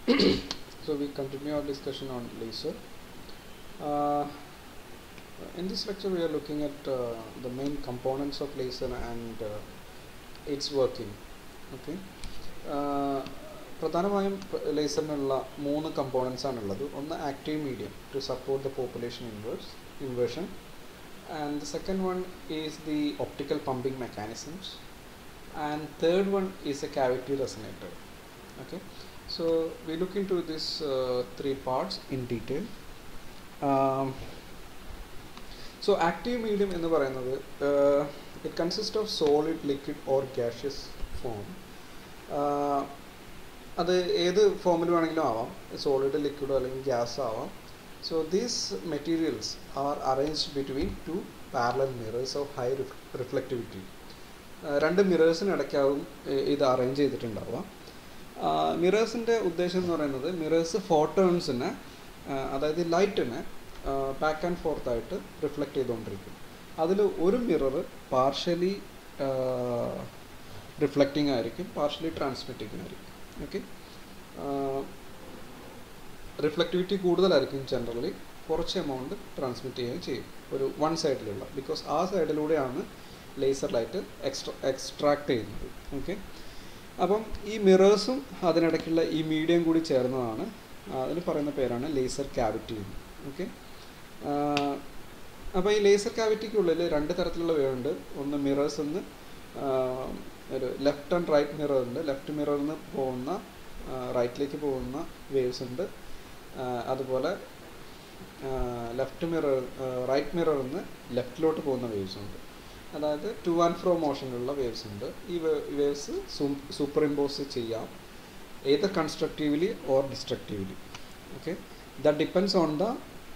so we continue our discussion on laser. Uh, in this lecture, we are looking at uh, the main components of laser and uh, its working. Okay. Uh, പ്രധാനമായും ലേസറിനുള്ള മൂന്ന് components ആണുള്ളത് ഒന്ന് active medium to support the population inverse inversion and the second one is the optical pumping mechanisms and third one is a cavity resonator okay so we look into this uh, three parts in detail um, so active medium എന്ന് പറയുന്നത് it consists of solid liquid or gaseous form uh, അത് ഏത് ഫോമിൽ വേണമെങ്കിലും ആവാം solid ലിക്വിഡോ അല്ലെങ്കിൽ gas ആവാം so these materials are arranged between two parallel mirrors of high reflectivity രണ്ട് മിറേഴ്സിനിടയ്ക്കാവും ഇത് അറേഞ്ച് ചെയ്തിട്ടുണ്ടാവുക മിറേഴ്സിൻ്റെ ഉദ്ദേശം എന്ന് പറയുന്നത് മിറേഴ്സ് ഫോട്ടോൺസിനെ അതായത് ലൈറ്റിനെ ബാക്ക് ആൻഡ് ഫോർത്ത് ആയിട്ട് റിഫ്ലക്റ്റ് ചെയ്തുകൊണ്ടിരിക്കും അതിൽ ഒരു മിറർ പാർഷ്യലി റിഫ്ലക്റ്റിംഗ് ആയിരിക്കും പാർഷ്യലി ട്രാൻസ്മിറ്റിംഗ് ആയിരിക്കും ഓക്കെ റിഫ്ലക്റ്റിവിറ്റി കൂടുതലായിരിക്കും ജനറലി കുറച്ച് എമൗണ്ട് ട്രാൻസ്മിറ്റ് ചെയ്യുകയും ചെയ്യും ഒരു വൺ സൈഡിലുള്ള ബിക്കോസ് ആ സൈഡിലൂടെയാണ് ലേസർ ലൈറ്റ് എക്സ്ട്രാ എക്സ്ട്രാക്ട് ചെയ്യുന്നത് ഓക്കെ അപ്പം ഈ മിറേഴ്സും അതിനിടയ്ക്കുള്ള ഈ മീഡിയം കൂടി ചേർന്നതാണ് അതിന് പറയുന്ന പേരാണ് ലേസർ ക്യാവിറ്റി എന്ന് ഓക്കെ അപ്പോൾ ഈ ലേസർ ക്യാവിറ്റിക്കുള്ളിൽ രണ്ട് തരത്തിലുള്ള വേ ഉണ്ട് ഒന്ന് മിറേഴ്സ് എന്ന് ഒരു ലെഫ്റ്റ് ആൻഡ് റൈറ്റ് മിറർ ഉണ്ട് ലെഫ്റ്റ് മിററിൽ നിന്ന് പോകുന്ന റൈറ്റിലേക്ക് പോകുന്ന വേവ്സ് ഉണ്ട് അതുപോലെ ലെഫ്റ്റ് മിറർ റൈറ്റ് മിററിൽ നിന്ന് ലെഫ്റ്റിലോട്ട് പോകുന്ന വേവ്സ് ഉണ്ട് അതായത് ടു ആൻഡ് ഫ്രോ മോഷനിലുള്ള വേവ്സ് ഉണ്ട് ഈ വേവ്സ് സൂപ്പർ ഇമ്പോസ് ചെയ്യാം ഏത് constructively or destructively okay the depends on the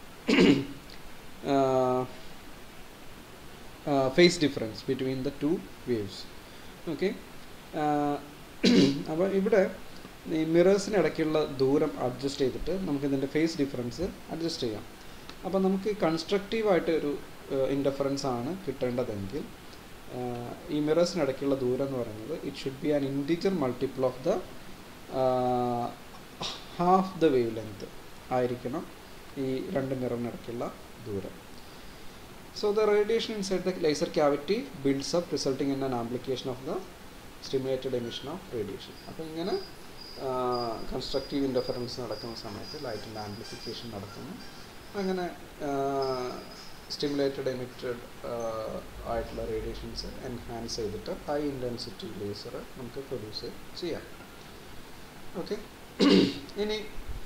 phase difference between the two waves okay അപ്പോൾ ഇവിടെ ഈ മിറേഴ്സിന് ഇടയ്ക്കുള്ള ദൂരം അഡ്ജസ്റ്റ് ചെയ്തിട്ട് നമുക്ക് ഇതിൻ്റെ ഫേസ് ഡിഫറൻസ് അഡ്ജസ്റ്റ് ചെയ്യാം അപ്പോൾ നമുക്ക് കൺസ്ട്രക്റ്റീവായിട്ട് ഒരു ഇൻഡഫറൻസ് ആണ് കിട്ടേണ്ടതെങ്കിൽ ഈ മിറേഴ്സിനിടയ്ക്കുള്ള ദൂരം എന്ന് പറയുന്നത് it should be an integer multiple of the half the wavelength ആയിരിക്കണം ഈ രണ്ട് മിററിനിടയ്ക്കുള്ള ദൂരം so the radiation inside the laser cavity builds up resulting in an amplification of the stimulated emission of radiation അപ്പോൾ ഇങ്ങനെ constructive interference നടക്കുന്ന സമയത്ത് ലൈറ്റിൻ്റെ ആംപ്ലിഫിക്കേഷൻ നടക്കുന്നു അങ്ങനെ സ്റ്റിമുലേറ്റഡ് എമിറ്റഡ് ആയിട്ടുള്ള റേഡിയേഷൻസ് എൻഹാൻസ് ചെയ്തിട്ട് ഹൈ ഇൻറ്റൻസിറ്റി ലേസർ നമുക്ക് പ്രൊഡ്യൂസ് ചെയ്യാം ഓക്കെ ഇനി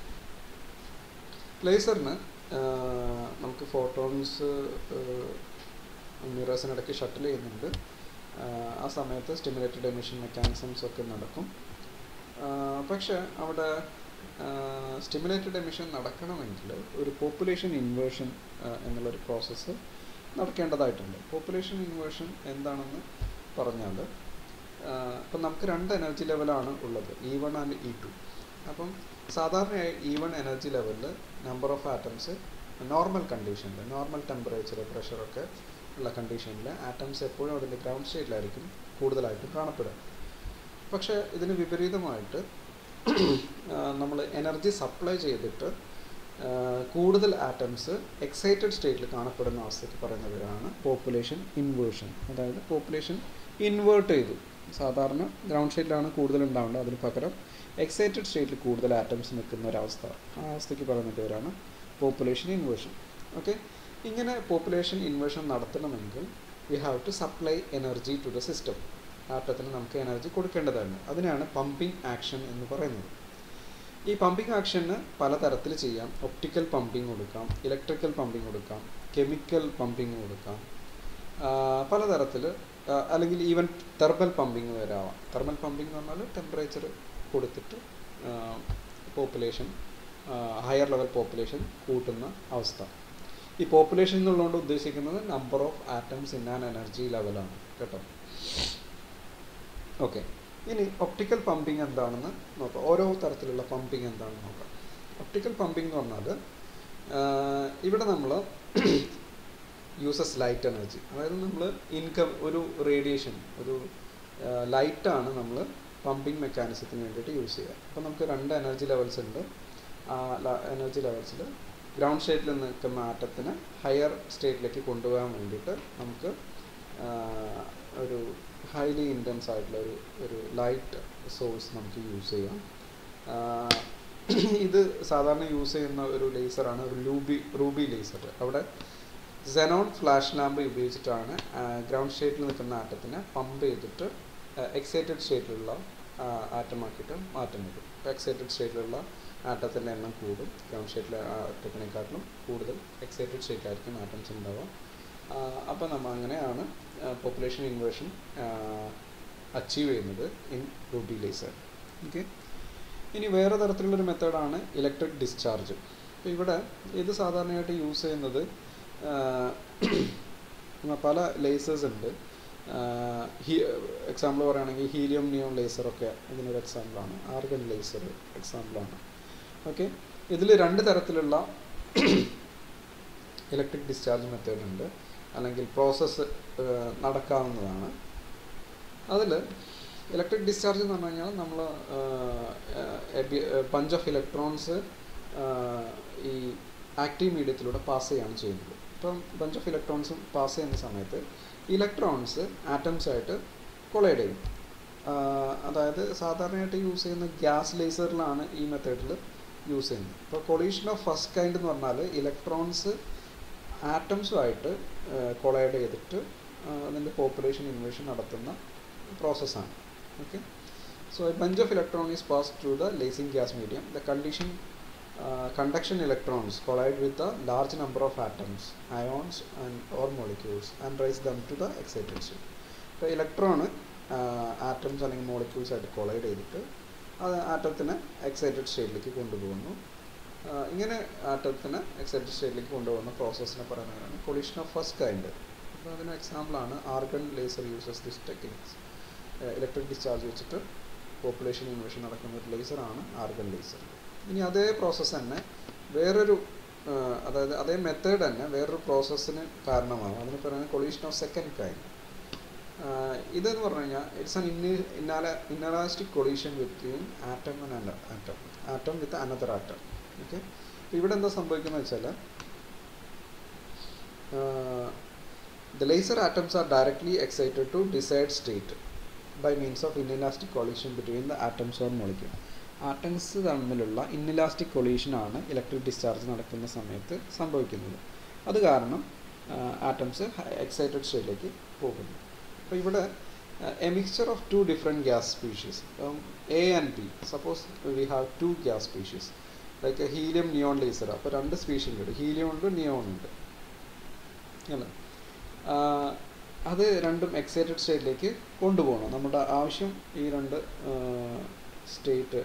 ലേസറിന് നമുക്ക് ഫോട്ടോൺസ് മിറേഴ്സിനിടയ്ക്ക് ഷട്ടിൽ ചെയ്യുന്നുണ്ട് ആ സമയത്ത് സ്റ്റിമുലേറ്റഡ് എമിഷൻ മെക്കാനിസംസ് ഒക്കെ നടക്കും പക്ഷെ അവിടെ സ്റ്റിമുലേറ്റഡ് എമിഷൻ നടക്കണമെങ്കിൽ ഒരു പോപ്പുലേഷൻ ഇൻവേർഷൻ എന്നുള്ളൊരു പ്രോസസ്സ് നടക്കേണ്ടതായിട്ടുണ്ട് പോപ്പുലേഷൻ ഇൻവേർഷൻ എന്താണെന്ന് പറഞ്ഞാൽ ഇപ്പം നമുക്ക് രണ്ട് എനർജി ലെവലാണ് ഉള്ളത് E one and E two അപ്പം സാധാരണയായി ഇ വൺ എനർജി ലെവലിൽ നമ്പർ ഓഫ് ആറ്റംസ് നോർമൽ കണ്ടീഷനിൽ നോർമൽ ടെമ്പറേച്ചർ പ്രഷറൊക്കെ ഉള്ള കണ്ടീഷനിൽ ആറ്റംസ് എപ്പോഴും അതിൻ്റെ ഗ്രൗണ്ട് സ്റ്റേറ്റിലായിരിക്കും കൂടുതലായിട്ടും കാണപ്പെടുക പക്ഷേ ഇതിന് വിപരീതമായിട്ട് നമ്മൾ എനർജി സപ്ലൈ ചെയ്തിട്ട് കൂടുതൽ ആറ്റംസ് എക്സൈറ്റഡ് സ്റ്റേറ്റിൽ കാണപ്പെടുന്ന അവസ്ഥയ്ക്ക് പറയുന്ന പേരാണ് പോപ്പുലേഷൻ ഇൻവേർഷൻ അതായത് പോപ്പുലേഷൻ ഇൻവേർട്ട് ചെയ്തു സാധാരണ ഗ്രൗണ്ട് സ്റ്റേറ്റിലാണ് കൂടുതൽ ഉണ്ടാവേണ്ടത് അതിന് പകരം എക്സൈറ്റഡ് സ്റ്റേറ്റിൽ കൂടുതൽ ആറ്റംസ് നിൽക്കുന്ന ഒരവസ്ഥ ആ അവസ്ഥയ്ക്ക് പറയുന്ന പേരാണ് പോപ്പുലേഷൻ ഇൻവേർഷൻ ഓക്കെ ഇങ്ങനെ പോപ്പുലേഷൻ ഇൻവേർഷൻ നടത്തണമെങ്കിൽ we have to supply energy to the system ആറ്റത്തിന് നമുക്ക് എനർജി കൊടുക്കേണ്ടതാണ് അതിനാണ് പമ്പിംഗ് ആക്ഷൻ എന്ന് പറയുന്നത് ഈ പമ്പിംഗ് ആക്ഷന് പലതരത്തിൽ ചെയ്യാം ഒപ്റ്റിക്കൽ പമ്പിംഗ് കൊടുക്കാം ഇലക്ട്രിക്കൽ പമ്പിംഗ് കൊടുക്കാം കെമിക്കൽ പമ്പിംഗ് കൊടുക്കാം പലതരത്തിൽ അല്ലെങ്കിൽ ഈവൻ തെർമൽ പമ്പിംഗ് വരെ ആവാം തെർമൽ പമ്പിംഗ് എന്ന് പറഞ്ഞാൽ ടെമ്പറേച്ചർ കൊടുത്തിട്ട് പോപ്പുലേഷൻ ഹയർ ലെവൽ പോപ്പുലേഷൻ കൂട്ടുന്ന അവസ്ഥ ഈ പോപ്പുലേഷൻ എന്നുള്ളതുകൊണ്ട് ഉദ്ദേശിക്കുന്നത് number of atoms in an energy ലെവലാണ് കേട്ടോ ഓക്കെ ഇനി ഒപ്റ്റിക്കൽ പമ്പിംഗ് എന്താണെന്ന് നോക്കാം ഓരോ തരത്തിലുള്ള പമ്പിംഗ് എന്താണെന്ന് നോക്കാം ഒപ്റ്റിക്കൽ പമ്പിംഗ് എന്ന് പറഞ്ഞാൽ ഇവിടെ നമ്മൾ യൂസസ് ലൈറ്റ് എനർജി അതായത് നമ്മൾ ഇൻകം ഒരു റേഡിയേഷൻ ഒരു ലൈറ്റാണ് നമ്മൾ പമ്പിങ് മെക്കാനിസത്തിന് വേണ്ടിയിട്ട് യൂസ് ചെയ്യുക അപ്പോൾ നമുക്ക് രണ്ട് എനർജി ലെവൽസ് ഉണ്ട് ആ എനർജി ലെവൽസിൽ ഗ്രൗണ്ട് സ്റ്റേറ്റിൽ നിൽക്കുന്ന ആറ്റത്തിന് ഹയർ സ്റ്റേറ്റിലേക്ക് കൊണ്ടുപോകാൻ വേണ്ടിയിട്ട് നമുക്ക് ഒരു ഹൈലി ഇൻറ്റൻസ് ആയിട്ടുള്ള ഒരു ഒരു ലൈറ്റ് സോഴ്സ് നമുക്ക് യൂസ് ചെയ്യാം ഇത് സാധാരണ യൂസ് ചെയ്യുന്ന ഒരു ലേസറാണ് ഒരു ലൂബി റൂബി ലേസർ അവിടെ സെനോൺ ഫ്ലാഷ് ലാമ്പ് ഉപയോഗിച്ചിട്ടാണ് ഗ്രൗണ്ട് സ്റ്റേറ്റിൽ നിൽക്കുന്ന ആറ്റത്തിനെ പമ്പ് ചെയ്തിട്ട് എക്സൈറ്റഡ് സ്റ്റേറ്റിലുള്ള ആറ്റമാക്കിയിട്ട് മാറ്റുന്നത് ഇപ്പോൾ എക്സൈറ്റഡ് സ്റ്റേറ്റിലുള്ള ആറ്റത്തിൻ്റെ എണ്ണം കൂടും ഗ്രൗണ്ട് സ്റ്റേറ്റിലെ ആറ്റത്തിനെക്കാട്ടിലും കൂടുതൽ എക്സൈറ്റഡ് സ്റ്റേറ്റിലായിരിക്കും ആറ്റംസ് ഉണ്ടാവുക അപ്പോൾ നമ്മൾ അങ്ങനെയാണ് പോപ്പുലേഷൻ ഇൻവേർഷൻ അച്ചീവ് ചെയ്യുന്നത് ഇൻ റൂബി ലേസർ ഓക്കെ ഇനി വേറെ തരത്തിലുള്ളൊരു മെത്തേഡാണ് ഇലക്ട്രിക് ഡിസ്ചാർജ് അപ്പോൾ ഇവിടെ ഇത് സാധാരണയായിട്ട് യൂസ് ചെയ്യുന്നത് പല ലേസേഴ്സ് ഉണ്ട് എക്സാമ്പിൾ പറയുകയാണെങ്കിൽ ഹീലിയം നിയോൺ ലേസറൊക്കെ ഇതിനൊരു എക്സാമ്പിളാണ് ആർഗൺ ലേസർ എക്സാമ്പിളാണ് ഓക്കെ ഇതിൽ രണ്ട് തരത്തിലുള്ള ഇലക്ട്രിക് ഡിസ്ചാർജ് മെത്തേഡ് ഉണ്ട് അല്ലെങ്കിൽ പ്രോസസ്സ് നടക്കാവുന്നതാണ് അതിൽ ഇലക്ട്രിക് ഡിസ്ചാർജ് എന്ന് പറഞ്ഞു കഴിഞ്ഞാൽ നമ്മൾ ബഞ്ച് ഓഫ് ഇലക്ട്രോൺസ് ഈ ആക്റ്റീവ് മീഡിയത്തിലൂടെ പാസ് ചെയ്യുകയാണ് ചെയ്യുന്നത് ഇപ്പം ബഞ്ച് ഓഫ് ഇലക്ട്രോൺസും പാസ് ചെയ്യുന്ന സമയത്ത് ഇലക്ട്രോൺസ് ആറ്റംസ് ആയിട്ട് കൊളൈഡ് ചെയ്യും അതായത് സാധാരണയായിട്ട് യൂസ് ചെയ്യുന്ന ഗ്യാസ് ലേസറിലാണ് ഈ മെത്തേഡിൽ യൂസ് ചെയ്യുന്നത് ഇപ്പോൾ കൊളീഷൻ ഓഫ് ഫസ്റ്റ് കൈൻഡ് എന്ന് പറഞ്ഞാൽ ഇലക്ട്രോൺസ് ആറ്റംസുമായിട്ട് കൊളൈഡ് ചെയ്തിട്ട് അതിൻ്റെ പോപ്പുലേഷൻ ഇൻവേഷൻ നടത്തുന്ന പ്രോസസ്സാണ് okay so a bunch of electron is passed through the lasing gas medium the condition uh, conduction electrons collide with a large number of atoms ions and or molecules and raise them to the excited state അപ്പോൾ electron atoms അല്ലെങ്കിൽ molecules ആയിട്ട് collide ചെയ്തിട്ട് അത് ആറ്റത്തിനെ excited സ്റ്റേറ്റിലേക്ക് കൊണ്ടുപോകുന്നു ഇങ്ങനെ ആറ്റത്തിനെ excited സ്റ്റേറ്റിലേക്ക് കൊണ്ടുപോകുന്ന പ്രോസസ്സിനെ പറയുന്നതാണ് കൊളീഷൻ ഓഫ് ഫസ്റ്റ് കൈൻഡ് അപ്പോൾ അതിന് എക്സാമ്പിളാണ് argon laser uses this techniques electric discharge വെച്ചിട്ട് പോപ്പുലേഷൻ ഇൻവേഷൻ നടക്കുന്ന ഒരു ലേസറാണ് ആർഗൺ ലേസർ ഇനി അതേ പ്രോസസ്സ് തന്നെ വേറൊരു അതായത് അതേ മെത്തേഡ് തന്നെ വേറൊരു പ്രോസസ്സിന് കാരണമാകും അതിന് പറയുന്നത് കൊളീഷൻ ഓഫ് സെക്കൻഡ് കൈൻഡ് ഇതെന്ന് പറഞ്ഞു കഴിഞ്ഞാൽ ഇറ്റ്സ് ആൻ ഇന്ന ഇന്നാല inelastic collision between atom and atom atom with another atom okay ഇവിടെ എന്താ സംഭവിക്കുന്നത് വെച്ചാൽ the laser atoms are directly excited to desired state by means of inelastic collision between the atoms or molecule atoms തമ്മിലുള്ള inelastic കൊളീഷനാണ് electric discharge നടക്കുന്ന സമയത്ത് സംഭവിക്കുന്നത് അത് കാരണം ആറ്റംസ് എക്സൈറ്റഡ് സ്റ്റേറ്റിലേക്ക് പോകുന്നു അപ്പോൾ ഇവിടെ a mixture of two different gas species A and B suppose we have two gas species like helium neon laser അപ്പോൾ രണ്ട് സ്പീഷീസ് ഉണ്ട് ഹീലിയം ഉണ്ട് നിയോൺ ഉണ്ട് അല്ലേ അത് രണ്ടും എക്സൈറ്റഡ് സ്റ്റേറ്റിലേക്ക് കൊണ്ടുപോകണം നമ്മുടെ ആവശ്യം ഈ രണ്ട് സ്റ്റേറ്റ്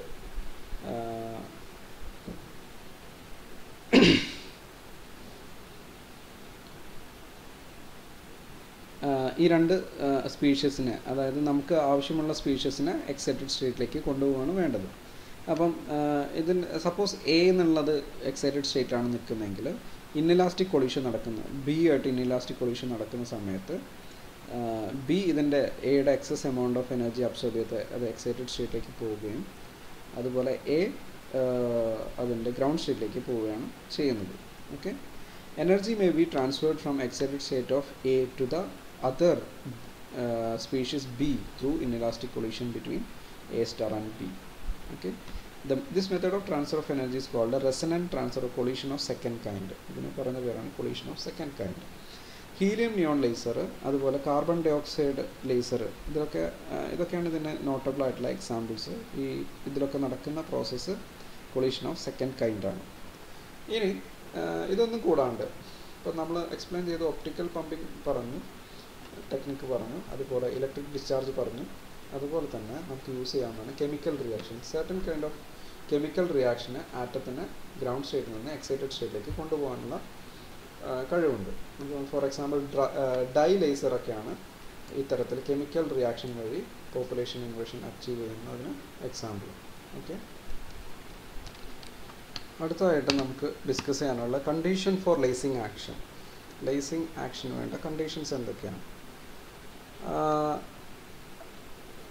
ഈ രണ്ട് സ്പീഷ്യസിനെ അതായത് നമുക്ക് ആവശ്യമുള്ള സ്പീഷ്യസിനെ എക്സൈറ്റഡ് സ്റ്റേറ്റിലേക്ക് കൊണ്ടുപോവുകയാണ് വേണ്ടത് അപ്പം ഇതിന് സപ്പോസ് എ എന്നുള്ളത് എക്സൈറ്റഡ് സ്റ്റേറ്റ് ആണ് നിൽക്കുന്നതെങ്കിൽ ഇന്നിലാസ്റ്റിക് കൊളീഷൻ നടക്കുന്ന ബി ആയിട്ട് ഇന്നിലാസ്റ്റിക് കൊളീഷൻ നടക്കുന്ന സമയത്ത് ബി ഇതിൻ്റെ എയുടെ excess amount of energy absorb ചെയ്ത് അത് എക്സൈറ്റഡ് സ്റ്റേറ്റിലേക്ക് പോവുകയും അതുപോലെ എ അതിൻ്റെ ഗ്രൗണ്ട് സ്റ്റേറ്റിലേക്ക് പോവുകയാണ് ചെയ്യുന്നത് okay energy may be transferred from excited state of A to the other species B through inelastic collision between A star and B okay the this method of transfer of energy is called a resonant transfer or collision of second kind ഇതിന് പറഞ്ഞ പേരാണ് collision of second kind helium neon laser അതുപോലെ carbon dioxide laser ഇതിലൊക്കെ ഇതൊക്കെയാണ് ഇതിന് notable ആയിട്ടുള്ള examples ഈ ഇതിലൊക്കെ നടക്കുന്ന process collision of second kind ആണ് ഇനി ഇതൊന്നും കൂടാണ്ട് ഇപ്പം നമ്മൾ എക്സ്പ്ലെയിൻ ചെയ്ത ഒപ്റ്റിക്കൽ പമ്പിംഗ് പറഞ്ഞു ടെക്നിക്ക് പറഞ്ഞു അതുപോലെ ഇലക്ട്രിക് ഡിസ്ചാർജ് പറഞ്ഞു അതുപോലെ തന്നെ നമുക്ക് യൂസ് ചെയ്യാവുന്നതാണ് chemical reaction certain kind of chemical റിയാക്ഷന് ആറ്റത്തിന് ഗ്രൗണ്ട് സ്റ്റേറ്റിൽ നിന്ന് എക്സൈറ്റഡ് സ്റ്റേറ്റിലേക്ക് കൊണ്ടുപോകാനുള്ള കഴിവുണ്ട് ഫോർ എക്സാമ്പിൾ ഡൈ ലേസറൊക്കെയാണ് ഇത്തരത്തിൽ കെമിക്കൽ റിയാക്ഷൻ വഴി പോപ്പുലേഷൻ ഇൻവേഷൻ അച്ചീവ് ചെയ്യുന്നതിന് എക്സാമ്പിൾ ഓക്കെ അടുത്തതായിട്ട് നമുക്ക് ഡിസ്കസ് ചെയ്യാനുള്ള condition for lasing action lasing ആക്ഷന് വേണ്ട കണ്ടീഷൻസ് എന്തൊക്കെയാണ്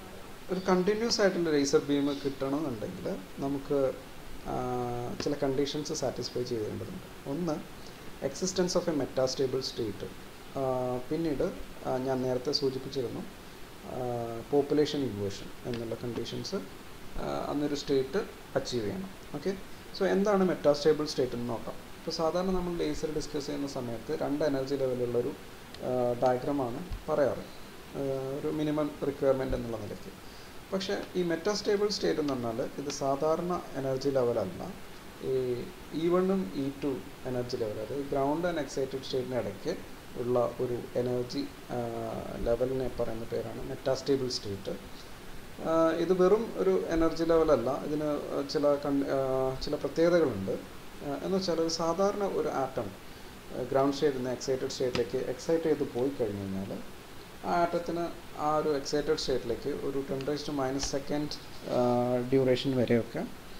ഒരു കണ്ടിന്യൂസ് ആയിട്ടുള്ള ലേസർ ബീം കിട്ടണമെന്നുണ്ടെങ്കിൽ നമുക്ക് ആ, ചില കണ്ടീഷൻസ് സാറ്റിസ്ഫൈ ചെയ്യേണ്ടതുണ്ട് ഒന്ന് existence of a metastable state പിന്നീട് ആ, ഞാൻ നേരത്തെ സൂചിപ്പിച്ചിരുന്നു പോപ്പുലേഷൻ ഇൻവേർഷൻ എന്നുള്ള കണ്ടീഷൻസ് അന്നൊരു സ്റ്റേറ്റ് അച്ചീവ് ചെയ്യണം ഓക്കെ സോ എന്താണ് മെറ്റാസ്റ്റേബിൾ സ്റ്റേറ്റ് എന്ന് നോക്കാം ഇപ്പോൾ സാധാരണ നമ്മൾ ലേസർ ഡിസ്കസ് ചെയ്യുന്ന സമയത്ത് രണ്ട് എനർജി ലെവലുള്ളൊരു ഡയഗ്രമാണ് പറയാറ് ആ, ഒരു മിനിമം റിക്വയർമെൻറ്റ് എന്നുള്ള നിലയ്ക്ക് പക്ഷേ ഈ മെറ്റാസ്റ്റേബിൾ സ്റ്റേറ്റ് എന്ന് പറഞ്ഞാൽ ഇത് സാധാരണ എനർജി ലെവലല്ല ഈ ഇ വണ്ണും ഇ ടു എനർജി ലെവൽ അതായത് ഗ്രൗണ്ട് ആൻഡ് എക്സൈറ്റഡ് സ്റ്റേറ്റിന് ഇടയ്ക്ക് ഉള്ള ഒരു എനർജി ലെവലിനെ പറയുന്ന പേരാണ് മെറ്റാസ്റ്റേബിൾ സ്റ്റേറ്റ് ഇത് വെറും ഒരു എനർജി ലെവലല്ല ഇതിന് ചില കൺ ചില പ്രത്യേകതകളുണ്ട് എന്ന് വെച്ചാൽ ഒരു സാധാരണ ഒരു ആറ്റം ഗ്രൗണ്ട് സ്റ്റേറ്റിൽ നിന്ന് എക്സൈറ്റഡ് സ്റ്റേറ്റിലേക്ക് എക്സൈറ്റ് ചെയ്ത് പോയി കഴിഞ്ഞ് കഴിഞ്ഞാൽ ആ ആറ്റത്തിന് ആ ഒരു എക്സൈറ്റഡ് സ്റ്റേറ്റിലേക്ക് ഒരു ten raise to minus second duration വരെയൊക്കെ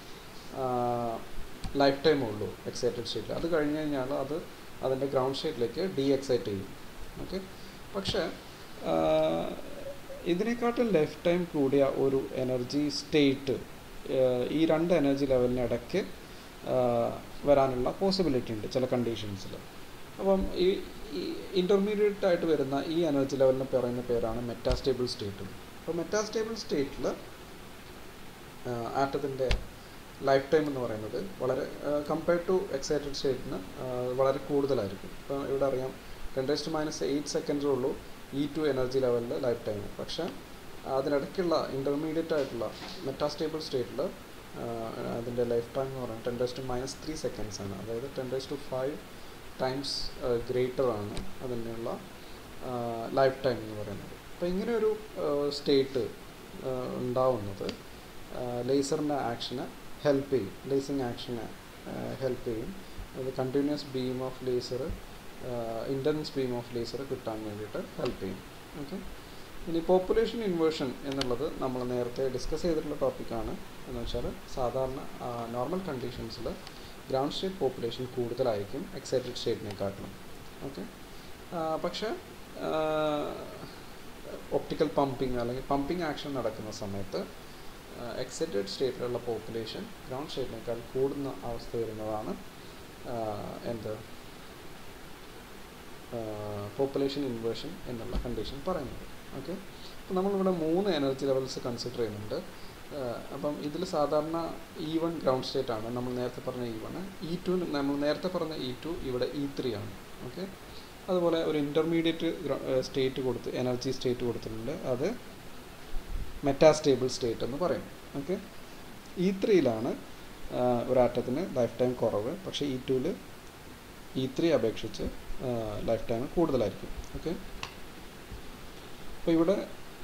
ലൈഫ് ടൈം ഉള്ളൂ എക്സൈറ്റഡ് സ്റ്റേറ്റിൽ അത് കഴിഞ്ഞ് കഴിഞ്ഞാൽ അത് അതിൻ്റെ ഗ്രൗണ്ട് സ്റ്റേറ്റിലേക്ക് ഡീ എക്സൈറ്റ് ചെയ്യും ഓക്കെ പക്ഷേ ഇതിനെക്കാട്ടും ലൈഫ് ടൈം കൂടിയ ഒരു എനർജി സ്റ്റേറ്റ് ഈ രണ്ട് എനർജി ലെവലിന് ഇടയ്ക്ക് വരാനുള്ള പോസിബിലിറ്റി ഉണ്ട് ചില കണ്ടീഷൻസിൽ അപ്പം ഈ ഇൻ്റർമീഡിയറ്റ് ആയിട്ട് വരുന്ന ഈ എനർജി ലെവലിന് പറയുന്ന പേരാണ് മെറ്റാസ്റ്റേബിൾ സ്റ്റേറ്റ് അപ്പോൾ മെറ്റാസ്റ്റേബിൾ സ്റ്റേറ്റിൽ ആറ്റത്തിൻ്റെ ലൈഫ് ടൈം എന്ന് പറയുന്നത് വളരെ കമ്പയർഡ് ടു എക്സൈറ്റഡ് സ്റ്റേറ്റിന് വളരെ കൂടുതലായിരിക്കും ഇപ്പോൾ ഇവിടെ അറിയാം ടെൻ ടു മൈനസ് എയ്റ്റ് സെക്കൻഡ്സേ ഉള്ളൂ ഇ ടു എനർജി ലെവലിൽ ലൈഫ് ടൈം പക്ഷേ അതിനിടയ്ക്കുള്ള ഇൻ്റർമീഡിയറ്റ് ആയിട്ടുള്ള മെറ്റാസ്റ്റേബിൾ സ്റ്റേറ്റിൽ അതിൻ്റെ ലൈഫ് ടൈം എന്ന് പറയുന്നത് ten to minus three seconds ആണ് അതായത് ten to five times greater ആണ് അതിനുള്ള ലൈഫ് ടൈം എന്ന് പറയുന്നത് അപ്പോൾ ഇങ്ങനെ ഒരു സ്റ്റേറ്റ് ഉണ്ടാവുന്നത് ലേസറിൻ്റെ ആക്ഷന് ഹെൽപ്പ് ചെയ്യും ലേസിങ് ആക്ഷന് ഹെൽപ്പ് ചെയ്യും അത് continuous beam of laser intense beam of laser കിട്ടാൻ വേണ്ടിയിട്ട് ഹെൽപ്പ് ചെയ്യും ഓക്കെ ഇനി പോപ്പുലേഷൻ ഇൻവേർഷൻ എന്നുള്ളത് നമ്മൾ നേരത്തെ ഡിസ്കസ് ചെയ്തിട്ടുള്ള ടോപ്പിക്കാണ് എന്ന് വെച്ചാൽ സാധാരണ നോർമൽ കണ്ടീഷൻസിൽ ഗ്രൗണ്ട് സ്റ്റേറ്റ് പോപ്പുലേഷൻ കൂടുതലായിരിക്കും എക്സൈറ്റഡ് സ്റ്റേറ്റിനെക്കാട്ടിലും ഓക്കെ പക്ഷേ ഒപ്റ്റിക്കൽ പമ്പിങ് അല്ലെങ്കിൽ പമ്പിങ് ആക്ഷൻ നടക്കുന്ന സമയത്ത് എക്സൈറ്റഡ് സ്റ്റേറ്റിലുള്ള പോപ്പുലേഷൻ ഗ്രൗണ്ട് സ്റ്റേറ്റിനേക്കാൾ കൂടുന്ന അവസ്ഥ വരുന്നതാണ് എന്ത് പോപ്പുലേഷൻ ഇൻവേർഷൻ എന്നുള്ള കണ്ടീഷൻ പറയുന്നത് ഓക്കെ അപ്പോൾ നമ്മളിവിടെ മൂന്ന് എനർജി ലെവൽസ് കൺസിഡർ ചെയ്യുന്നുണ്ട് അപ്പം ഇതിൽ സാധാരണ ഇ വൺ ഗ്രൗണ്ട് സ്റ്റേറ്റ് ആണ് നമ്മൾ നേരത്തെ പറഞ്ഞ ഇ വൺ ഇ ടു നമ്മൾ നേരത്തെ പറഞ്ഞ ഇ ടു ഇവിടെ ഇ ത്രീ ആണ് ഓക്കെ അതുപോലെ ഒരു ഇൻ്റർമീഡിയറ്റ് സ്റ്റേറ്റ് കൊടുത്ത് എനർജി സ്റ്റേറ്റ് കൊടുത്തിട്ടുണ്ട് അത് മെറ്റാസ്റ്റേബിൾ സ്റ്റേറ്റ് എന്ന് പറയും ഓക്കെ ഇ ത്രീയിലാണ് ഒരു ആറ്റത്തിന് ലൈഫ് ടൈം കുറവ് പക്ഷേ ഇ ടുവിൽ ഇ ത്രീ അപേക്ഷിച്ച് ലൈഫ് ടൈം കൂടുതലായിരിക്കും ഓക്കെ അപ്പോൾ ഇവിടെ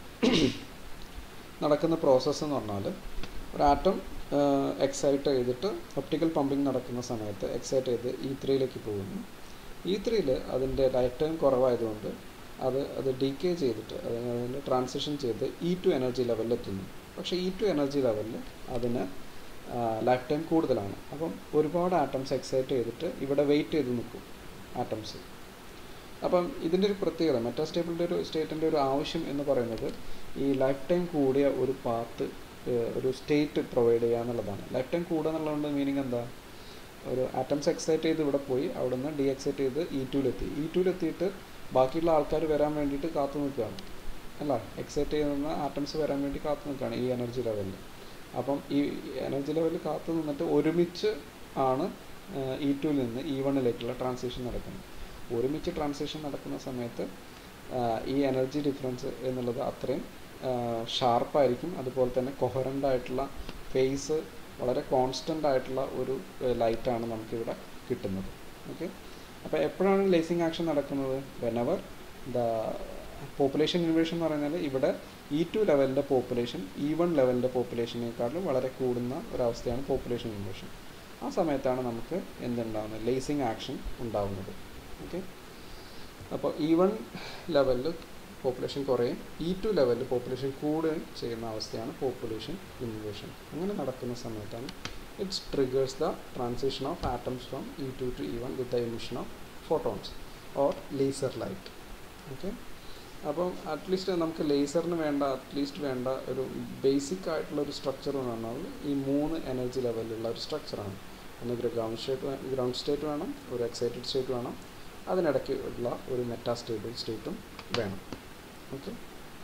നടക്കുന്ന പ്രോസസ്സ് എന്ന് പറഞ്ഞാൽ ഒരു ആറ്റം എക്സൈറ്റ് ചെയ്തിട്ട് ഒപ്റ്റിക്കൽ പമ്പിങ് നടക്കുന്ന സമയത്ത് എക്സൈറ്റ് ചെയ്ത് ഇ ത്രീയിലേക്ക് പോകുന്നു ഇ ത്രീയിൽ അതിൻ്റെ ലൈഫ് ടൈം കുറവായതുകൊണ്ട് അത് അത് ഡീക്കേ ചെയ്തിട്ട് അതായത് അതിൻ്റെ ട്രാൻസിഷൻ ചെയ്ത് ഇ ടു എനർജി ലെവലിൽ എത്തുന്നു പക്ഷേ ഇ ടു എനർജി ലെവലിൽ അതിന് ലൈഫ് ടൈം കൂടുതലാണ് അപ്പം ഒരുപാട് ആറ്റംസ് എക്സൈറ്റ് ചെയ്തിട്ട് ഇവിടെ വെയിറ്റ് ചെയ്ത് നിൽക്കും ആറ്റംസ് അപ്പം ഇതിൻ്റെ ഒരു പ്രത്യേകത മെറ്റാസ്റ്റേബിളിൻ്റെ ഒരു സ്റ്റേറ്റിൻ്റെ ഒരു ആവശ്യം എന്ന് പറയുന്നത് ഈ ലൈഫ് ടൈം കൂടിയ ഒരു പാത്ത് ഒരു സ്റ്റേറ്റ് പ്രൊവൈഡ് ചെയ്യുക എന്നുള്ളതാണ് ലൈഫ് ടൈം കൂടുക എന്നുള്ളതുകൊണ്ട് മീനിങ് എന്താ ഒരു ആറ്റംസ് എക്സൈറ്റ് ചെയ്ത് ഇവിടെ പോയി അവിടെ നിന്ന് ഡി എക്സൈറ്റ് ചെയ്ത് ഇ ടുവിലെത്തി ഇ ടുവിലെത്തിയിട്ട് ബാക്കിയുള്ള ആൾക്കാർ വരാൻ വേണ്ടിയിട്ട് കാത്തു നിൽക്കുകയാണ് അല്ല എക്സൈറ്റ് ചെയ്യുന്ന ആറ്റംസ് വരാൻ വേണ്ടി കാത്തു നിൽക്കുകയാണ് ഈ എനർജി ലെവലിൽ അപ്പം ഈ എനർജി ലെവലിൽ കാത്തു നിന്നിട്ട് ഒരുമിച്ച് ആണ് ഇ ടുവിൽ നിന്ന് ഇ വണ്ണിലേക്കുള്ള ട്രാൻസിഷൻ നടക്കുന്നത് ഒരുമിച്ച് ട്രാൻസിഷൻ നടക്കുന്ന സമയത്ത് ഈ എനർജി ഡിഫറൻസ് എന്നുള്ളത് അത്രയും ഷാർപ്പായിരിക്കും അതുപോലെ തന്നെ കൊഹറൻ്റ് ആയിട്ടുള്ള ഫേസ് വളരെ കോൺസ്റ്റൻ്റ് ആയിട്ടുള്ള ഒരു ലൈറ്റാണ് നമുക്കിവിടെ കിട്ടുന്നത് ഓക്കെ അപ്പോൾ എപ്പോഴാണ് ലേസിങ് ആക്ഷൻ നടക്കുന്നത് വെനവർ ദ പോപ്പുലേഷൻ ഇൻവേഷൻ എന്ന് പറയുന്നത് ഇവിടെ ഇ ടു ലെവലിൻ്റെ പോപ്പുലേഷൻ ഇ വൺ ലെവലിൻ്റെ പോപ്പുലേഷനേക്കാളും വളരെ കൂടുന്ന ഒരവസ്ഥയാണ് പോപ്പുലേഷൻ ഇൻവേഷൻ ആ സമയത്താണ് നമുക്ക് എന്തുണ്ടാകുന്നത് ലേസിങ് ആക്ഷൻ ഉണ്ടാകുന്നത് ഓക്കെ അപ്പോൾ ഇ വൺ ലെവലിൽ പോപ്പുലേഷൻ കുറയും ഇ ടു ലെവലിൽ പോപ്പുലേഷൻ കൂടുകയും ചെയ്യുന്ന അവസ്ഥയാണ് പോപ്പുലേഷൻ ഇൻവേഷൻ അങ്ങനെ നടക്കുന്ന സമയത്താണ് it's triggers the transition of atoms from E two to E one with the emission of photons or laser light okay അപ്പം അറ്റ്ലീസ്റ്റ് നമുക്ക് ലേസറിന് വേണ്ട അറ്റ്ലീസ്റ്റ് വേണ്ട ഒരു ബേസിക് ആയിട്ടുള്ള ഒരു സ്ട്രക്ചർ എന്ന് പറഞ്ഞാൽ ഈ മൂന്ന് എനർജി ലെവലിലുള്ള ഒരു സ്ട്രക്ചറാണ് ഒന്നുകിൽ ഗ്രൗണ്ട് സ്റ്റേറ്റ് ഗ്രൗണ്ട് സ്റ്റേറ്റ് വേണം ഒരു എക്സൈറ്റഡ് സ്റ്റേറ്റ് വേണം അതിനിടയ്ക്ക് ഉള്ള ഒരു മെറ്റാസ്റ്റേബിൾ സ്റ്റേറ്റും വേണം ഓക്കെ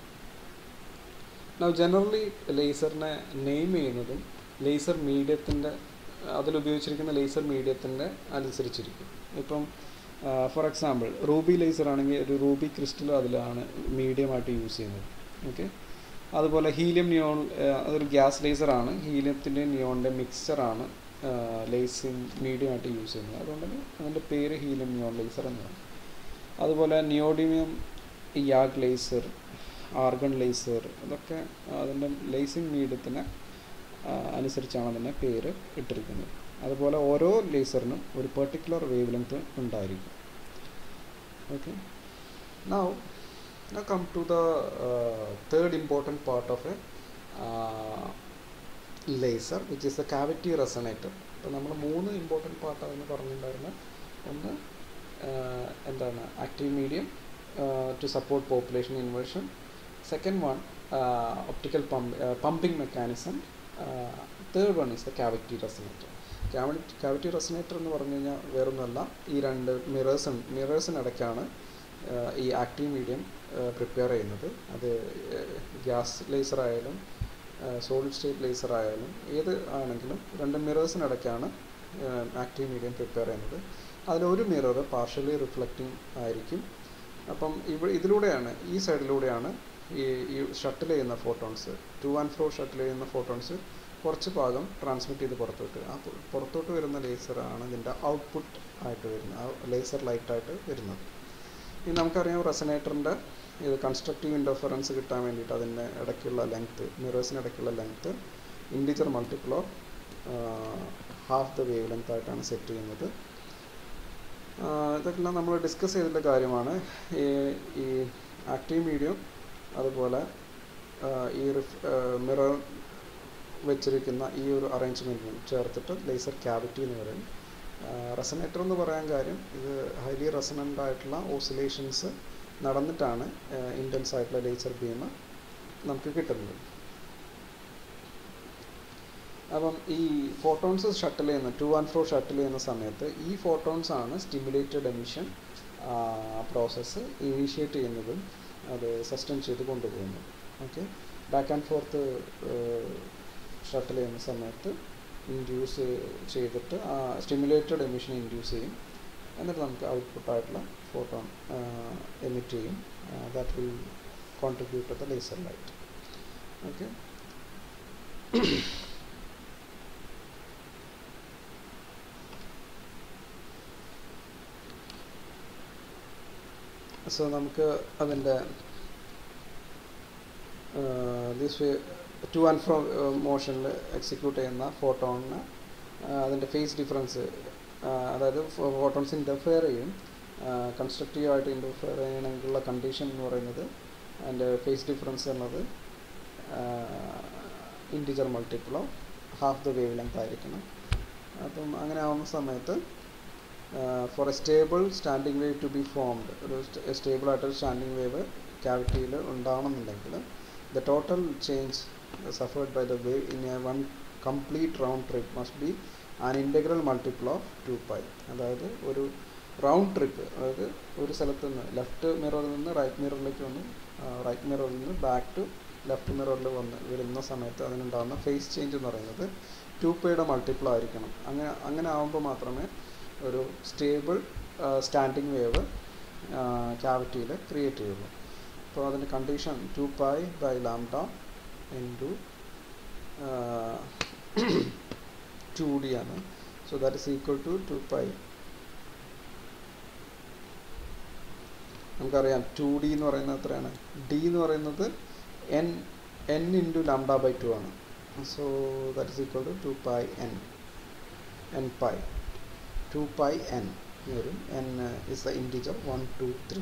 നൗ ജനറലി ലേസറിനെ നെയിം ചെയ്യുന്നതും ലേസർ മീഡിയത്തിൻ്റെ അതിലുപയോഗിച്ചിരിക്കുന്ന ലേസർ മീഡിയത്തിൻ്റെ അനുസരിച്ചിരിക്കും ഇപ്പം ഫോർ എക്സാമ്പിൾ റൂബി ലേസർ ആണെങ്കിൽ ഒരു റൂബി ക്രിസ്റ്റൽ അതിലാണ് മീഡിയമായിട്ട് യൂസ് ചെയ്യുന്നത് ഓക്കെ അതുപോലെ ഹീലിയം നിയോൺ അതൊരു ഗ്യാസ് ലേസറാണ് ഹീലിയത്തിൻ്റെ നിയോണിൻ്റെ മിക്സറാണ് ലേസിങ് മീഡിയമായിട്ട് യൂസ് ചെയ്യുന്നത് അതുകൊണ്ട് തന്നെ അതിൻ്റെ പേര് ഹീലിയം നിയോൺ ലേസർ എന്നാണ് അതുപോലെ neodymium YAG laser argon laser ഇതൊക്കെ അതിൻ്റെ ലേസിങ് മീഡിയത്തിന് അനുസരിച്ചാണ് അതിൻ്റെ പേര് ഇട്ടിരിക്കുന്നത് അതുപോലെ ഓരോ ലേസറിനും ഒരു പെർട്ടിക്കുലർ വേവ് ലെങ്ത് ഉണ്ടായിരിക്കും okay now now come to the uh, third important part of a uh, laser which is the cavity resonator അപ്പോൾ നമ്മൾ മൂന്ന് ഇമ്പോർട്ടൻറ്റ് പാർട്ട് അതിന് പറഞ്ഞിട്ടുണ്ടായിരുന്നു ഒന്ന് എന്താണ് active medium to support population inversion second one optical pump pumping mechanism third one is the cavity resonator cavity cavity resonator എന്ന് പറഞ്ഞു കഴിഞ്ഞാൽ വേറൊന്നുമല്ല ഈ രണ്ട് മിറേഴ്സ് മിറേഴ്സിനിടയ്ക്കാണ് ഈ ആക്റ്റീവ് മീഡിയം പ്രിപ്പയർ ചെയ്യുന്നത് അത് ഗ്യാസ് ലേസർ ആയാലും സോളിഡ് സ്റ്റേറ്റ് ലേസർ ആയാലും ഏത് ആണെങ്കിലും രണ്ട് മിറേഴ്സിനിടയ്ക്കാണ് ആക്റ്റീവ് മീഡിയം പ്രിപ്പയർ ചെയ്യുന്നത് അതിലൊരു മിറർ പാർഷ്യലി റിഫ്ലക്റ്റിംഗ് ആയിരിക്കും അപ്പം ഇവ ഇതിലൂടെയാണ് ഈ സൈഡിലൂടെയാണ് ഈ ഈ ഷട്ടിൽ ചെയ്യുന്ന photons to and fro shuttle ചെയ്യുന്ന ഫോട്ടോൺസ് കുറച്ച് ഭാഗം ട്രാൻസ്മിറ്റ് ചെയ്ത് പുറത്തോട്ട് ആ പുറത്തോട്ട് വരുന്ന ലേസറാണ് ഇതിൻ്റെ ഔട്ട്പുട്ട് ആയിട്ട് വരുന്നത് ആ ലേസർ ലൈറ്റായിട്ട് വരുന്നത് ഇനി നമുക്കറിയാം റെസനേറ്ററിൻ്റെ ഇത് കൺസ്ട്രക്റ്റീവ് ഇൻ്റർഫറൻസ് കിട്ടാൻ വേണ്ടിയിട്ട് അതിൻ്റെ ഇടയ്ക്കുള്ള ലെങ്ത്ത് മിറേഴ്സിന് ഇടയ്ക്കുള്ള length integer multiple of half the wavelength ആയിട്ടാണ് സെറ്റ് ചെയ്യുന്നത് ഇതൊക്കെല്ലാം നമ്മൾ ഡിസ്കസ് ചെയ്തിട്ടുള്ള കാര്യമാണ് ഈ ഈ ആക്റ്റീവ് മീഡിയം അതുപോലെ ഈ മിറർ വെച്ചിരിക്കുന്ന ഈ ഒരു അറേഞ്ച്മെൻറ്റിനും ചേർത്തിട്ട് ലേസർ ക്യാവിറ്റി എന്ന് പറയും റെസനേറ്റർ എന്ന് പറയാൻ കാര്യം ഇത് ഹൈലി റെസനൻ്റ് ആയിട്ടുള്ള ഓസിലേഷൻസ് നടന്നിട്ടാണ് ഇൻറ്റൻസ് ആയിട്ടുള്ള ലേസർ ബീം നമുക്ക് കിട്ടുന്നത് അപ്പം ഈ ഫോട്ടോൺസ് ഷട്ടിൽ ചെയ്യുന്ന ടു ആൻഡ് ഫ്രോ ഷട്ടിൽ ചെയ്യുന്ന സമയത്ത് ഈ ഫോട്ടോൺസ് ആണ് സ്റ്റിമുലേറ്റഡ് എമിഷൻ പ്രോസസ്സ് ഇനീഷ്യേറ്റ് ചെയ്യുന്നതും അത് സസ്റ്റെയിൻ ചെയ്ത് കൊണ്ടുപോകുന്നത് okay back and forth shuttle ചെയ്യുന്ന സമയത്ത് ഇൻഡ്യൂസ് ചെയ്തിട്ട് ആ സ്റ്റിമുലേറ്റഡ് എമിഷൻ ഇൻഡ്യൂസ് ചെയ്യും എന്നിട്ട് നമുക്ക് ഔട്ട്പുട്ടായിട്ടുള്ള ഫോട്ടോൺ എമിറ്റ് ചെയ്യും that will contribute to the laser light okay so നമുക്ക് അതിൻ്റെ this way to and fro മോഷനിൽ എക്സിക്യൂട്ട് ചെയ്യുന്ന ഫോട്ടോണിന് അതിൻ്റെ ഫേസ് ഡിഫറൻസ് അതായത് ഫോട്ടോൺസ് ഇൻ്റർഫെയർ ചെയ്യും കൺസ്ട്രക്റ്റീവ് ആയിട്ട് ഇൻ്റർഫെയർ ചെയ്യണമെങ്കിലുള്ള കണ്ടീഷൻ എന്ന് പറയുന്നത് അതിൻ്റെ ഫേസ് ഡിഫറൻസ് എന്നത് integer multiple of half the wavelength ആയിരിക്കണം അപ്പം അങ്ങനെ ആവുന്ന സമയത്ത് for a stable standing wave to be formed ഒരു സ്റ്റേബിൾ ആയിട്ടൊരു സ്റ്റാൻഡിങ് വേവ് ക്യാവിറ്റിയിൽ ഉണ്ടാവണമെന്നുണ്ടെങ്കിൽ the total change suffered by the wave in a one complete round trip must be an integral multiple of 2 pi അതായത് ഒരു round trip അതായത് ഒരു സ്ഥലത്ത് നിന്ന് left മിററിൽ നിന്ന് റൈറ്റ് മിററിലേക്ക് വന്ന് റൈറ്റ് മിററിൽ നിന്ന് ബാക്ക് ടു ലെഫ്റ്റ് മിററിൽ വന്ന് വരുന്ന സമയത്ത് അതിനുണ്ടാകുന്ന ഫേസ് ചേഞ്ച് എന്ന് പറയുന്നത് ടു പൈയുടെ മൾട്ടിപ്പിൾ ആയിരിക്കണം അങ്ങനെ അങ്ങനെ ആകുമ്പോൾ മാത്രമേ ഒരു സ്റ്റേബിൾ സ്റ്റാൻഡിങ് വേവ് ക്യാവിറ്റിയിൽ ക്രിയേറ്റ് ചെയ്യുള്ളൂ അപ്പോൾ അതിൻ്റെ condition two pi by lambda into uh, 2d ആണ് so that is equal to 2 pi നമുക്കറിയാം ടു ഡി എന്ന് പറയുന്നത് എത്രയാണ് ഡി എന്ന് പറയുന്നത് n n into lambda by two ആണ് so that is equal to two pi n n pi two pi n വരും n is the integer one two three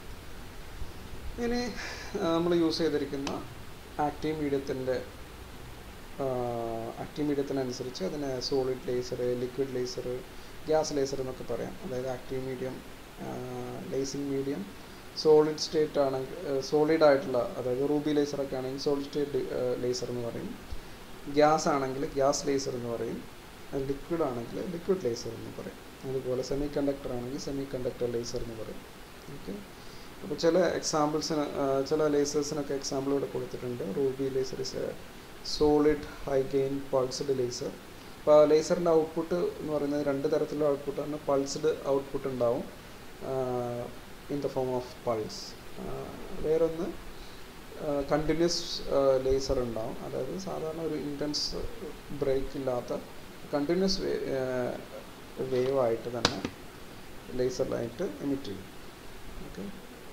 ഇനി നമ്മൾ യൂസ് ചെയ്തിരിക്കുന്ന ആക്റ്റീവ് മീഡിയത്തിൻ്റെ ആക്റ്റീവ് മീഡിയത്തിനനുസരിച്ച് അതിന് solid laser liquid laser gas laser എന്നൊക്കെ പറയാം അതായത് active medium lasing medium solid state ആണെങ്കിൽ സോളിഡ് ആയിട്ടുള്ള അതായത് റൂബി ലേസറൊക്കെ ആണെങ്കിൽ സോളിഡ് സ്റ്റേറ്റ് ലേസർ എന്ന് പറയും ഗ്യാസ് ആണെങ്കിൽ ഗ്യാസ് ലേസർ എന്ന് പറയും ലിക്വിഡ് ആണെങ്കിൽ ലിക്വിഡ് ലേസർ എന്ന് പറയും അതുപോലെ സെമി കണ്ടക്ടർ ആണെങ്കിൽ സെമി കണ്ടക്ടർ ലേസർ എന്ന് പറയും ഓക്കെ അപ്പോൾ ചില എക്സാമ്പിൾസിന് ചില ലേസേഴ്സിനൊക്കെ എക്സാമ്പിൾ ഇവിടെ കൊടുത്തിട്ടുണ്ട് ruby laser is a solid high gain pulsed laser അപ്പോൾ ലേസറിൻ്റെ ഔട്ട്പുട്ട് എന്ന് പറയുന്നത് രണ്ട് തരത്തിലുള്ള ഔട്ട്പുട്ടാണ് പൾസ്ഡ് ഔട്ട്പുട്ട് ഉണ്ടാവും in the form of pulse വേറൊന്ന് കണ്ടിന്യൂസ് ലേസർ ഉണ്ടാവും അതായത് സാധാരണ ഒരു ഇൻറ്റൻസ് ബ്രേക്ക് ഇല്ലാത്ത കണ്ടിന്യൂസ് വേവ് ആയിട്ട് തന്നെ ലേസറിലായിട്ട് എമിറ്റ് ചെയ്യും ഓക്കെ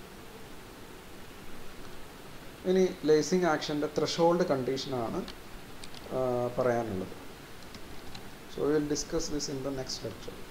ഇനി ലേസിംഗ് ആക്ഷൻ്റെ ത്രഷോൾഡ് കണ്ടീഷനാണ് പറയാനുള്ളത് so will discuss this in the next lecture